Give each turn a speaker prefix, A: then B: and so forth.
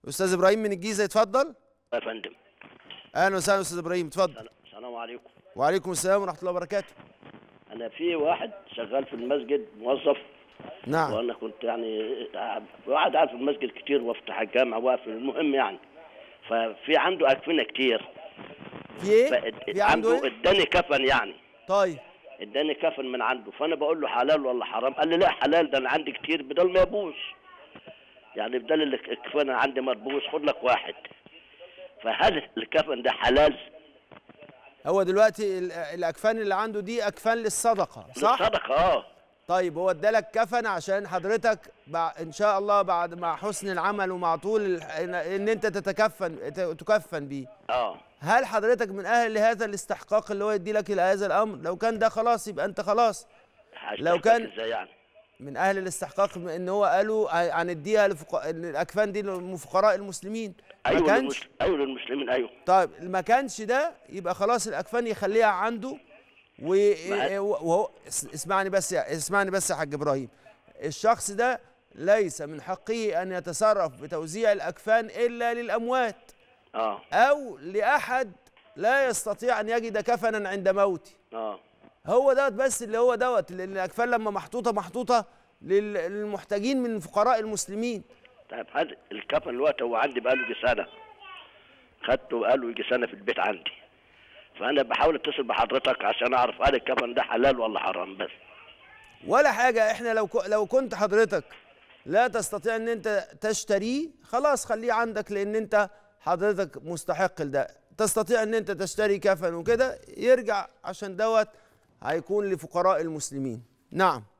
A: استاذ ابراهيم من الجيزه اتفضل
B: يا فندم
A: اهلا وسهلا استاذ ابراهيم اتفضل
B: السلام عليكم
A: وعليكم السلام ورحمه الله وبركاته
B: انا في واحد شغال في المسجد موظف
A: نعم
B: وانا كنت يعني واحد قاعد في المسجد كتير وافتح الجامع واقف المهم يعني ففي عنده اكفنه كتير
A: في ايه في عنده
B: عنده
A: ايه
B: اداني كفن يعني
A: طيب
B: اداني كفن من عنده فانا بقول له حلال ولا حرام قال لي لا حلال ده انا عندي كتير بدل ما يبوظ يعني بدل اللي الكفن عندي مربوس خد لك واحد فهل الكفن ده حلال
A: هو دلوقتي ال- الاكفان اللي عنده دي اكفان للصدقه صح
B: صدقه اه
A: طيب هو ادالك كفن عشان حضرتك بع... ان شاء الله بعد مع حسن العمل ومع طول ال... ان إن انت تتكفن ت- تكفن بيه
B: اه
A: هل حضرتك من اهل لهذا الاستحقاق اللي هو يدي لك هذا الامر لو كان ده خلاص يبقى انت خلاص لو كان-
B: ازاي يعني
A: من اهل الاستحقاق ان هو قالوا ع- هنديها لفق... إن الاكفان دي لفقراء المسلمين ما
B: ايوه
A: كانش
B: للمسل... ايوه للمسلمين ايوه
A: طيب ما كانش ده يبقى خلاص الاكفان يخليها عنده و...
B: ما-
A: وهو اس- اسمعني بس يا اسمعني بس يا حاج ابراهيم الشخص ده ليس من حقه ان يتصرف بتوزيع الاكفان الا للاموات
B: اه
A: او لاحد لا يستطيع ان يجد كفنا عند موته
B: اه
A: هو دوت بس اللي هو دوت لان الاكفان لما محطوطه محطوطه لل- للمحتاجين من فقراء المسلمين
B: طيب هذا الكفن الوقت هو عندي بقاله يجي سنه خدته بقاله يجي سنه في البيت عندي فانا بحاول اتصل بحضرتك عشان اعرف هل الكفن ده حلال ولا حرام بس
A: ولا حاجة احنا لو ك- لو كنت حضرتك لا تستطيع ان انت تشتريه خلاص خليه عندك لان انت حضرتك مستحق لده تستطيع ان انت تشتري كفن وكده يرجع عشان دوت هيكون لفقراء المسلمين نعم